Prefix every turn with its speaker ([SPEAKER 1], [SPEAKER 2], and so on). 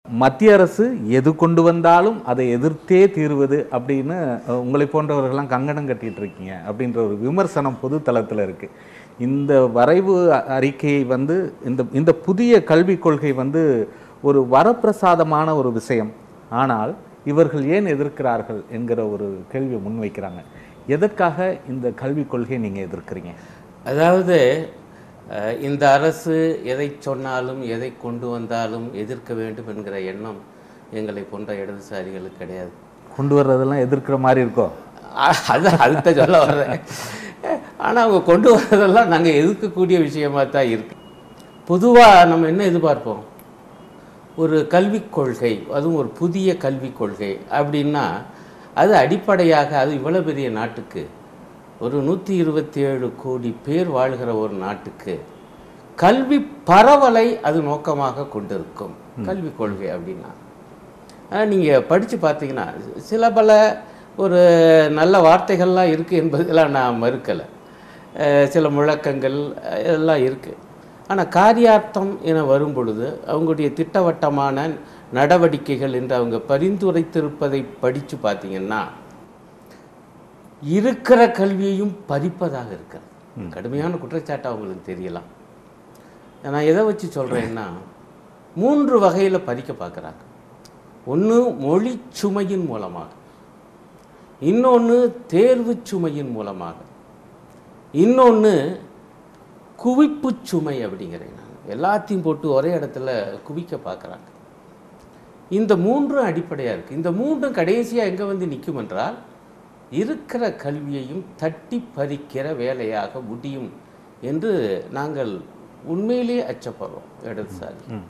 [SPEAKER 1] மத்திய அரசு எது கொண்டு வந்தாலும் அதை எதிர்த்தே தீர்வது அப்படின்னு அஹ், உங்களை போன்றவர்கள்லாம் கங்கணம் கட்டிட்டு இருக்கீங்க அப்படின்ற ஒரு விமர்சனம் பொது தளத்தில் இருக்கு இந்த வரைவு அ- அறிக்கையை வந்து இந்த இந்த புதிய கல்விக் கொள்கை வந்து ஒரு வரப்பிரசாதமான ஒரு விஷயம் ஆனால் இவர்கள் ஏன் எதிர்க்கிறார்கள் என்கிற ஒரு கேள்வியை முன்வைக்கிறாங்க எதற்காக இந்த கல்விக் கொள்கையை நீங்கள் எதிர்க்கிறீங்க
[SPEAKER 2] அதாவது அஹ், இந்த அரசு எதை சொன்னாலும் எதை கொண்டு வந்தாலும் எதிர்க்க வேண்டும் என்கிற எண்ணம் எங்களை போன்ற இடதுசாரிகளுக்கு கிடையாது
[SPEAKER 1] கொண்டு வர்றதெல்லாம் எதிர்க்கிற மாதிரி இருக்கோ
[SPEAKER 2] அ- அது அதுதான் சொல்ல வர்றேன் ஆனால் அவங்க கொண்டு வர்றதெல்லாம் நாங்கள் எதிர்க்கக்கூடிய விஷயமா தான் இருக்கு பொதுவாக நம்ம என்ன எதிர்பார்ப்போம் ஒரு கல்விக் கொள்கை அதுவும் ஒரு புதிய கல்விக் கொள்கை அப்படின்னா அது அடிப்படையாக அது இவ்வளோ பெரிய நாட்டுக்கு ஒரு நூற்றி இருபத்தி ஏழு கோடி பேர் வாழ்கிற ஒரு நாட்டுக்கு கல்வி பரவலை அது நோக்கமாக கொண்டிருக்கும் கல்விக் கொள்கை அப்படின்னா நீங்கள் படித்து பார்த்தீங்கன்னா சில பல ஒரு நல்ல வார்த்தைகள்லாம் இருக்குது என்பதெல்லாம் நான் மறுக்கலை அஹ் சில முழக்கங்கள் அஹ் எல்லாம் இருக்குது ஆனால் காரியார்த்தம் என வரும் பொழுது அவங்களுடைய திட்டவட்டமான நடவடிக்கைகள் என்று அவங்க பரிந்துரைத்திருப்பதை படித்து பார்த்தீங்கன்னா இருக்கிற கல்வியையும் பறிப்பதாக இருக்கிறது கடுமையான குற்றச்சாட்டு அவங்களுக்கு தெரியலாம் நான் எதை வச்சு சொல்கிறேன்னா மூன்று வகையில் பறிக்க பார்க்குறாங்க ஒன்று மொழி சுமையின் மூலமாக இன்னொன்று தேர்வு சுமையின் மூலமாக இன்னொன்று குவிப்பு சுமை அப்படிங்கிறேன் நான் எல்லாத்தையும் போட்டு ஒரே இடத்துல குவிக்க பார்க்குறாங்க இந்த மூன்றும் அடிப்படையாக இருக்குது இந்த மூன்றும் கடைசியாக எங்கே வந்து நிற்கும் என்றால் இருக்கிற கல்வியையும் தட்டி பறிக்கிற வேலையாக முடியும் என்று நாங்கள் உண்மையிலேயே அச்சப்படுறோம் இடதுசாரி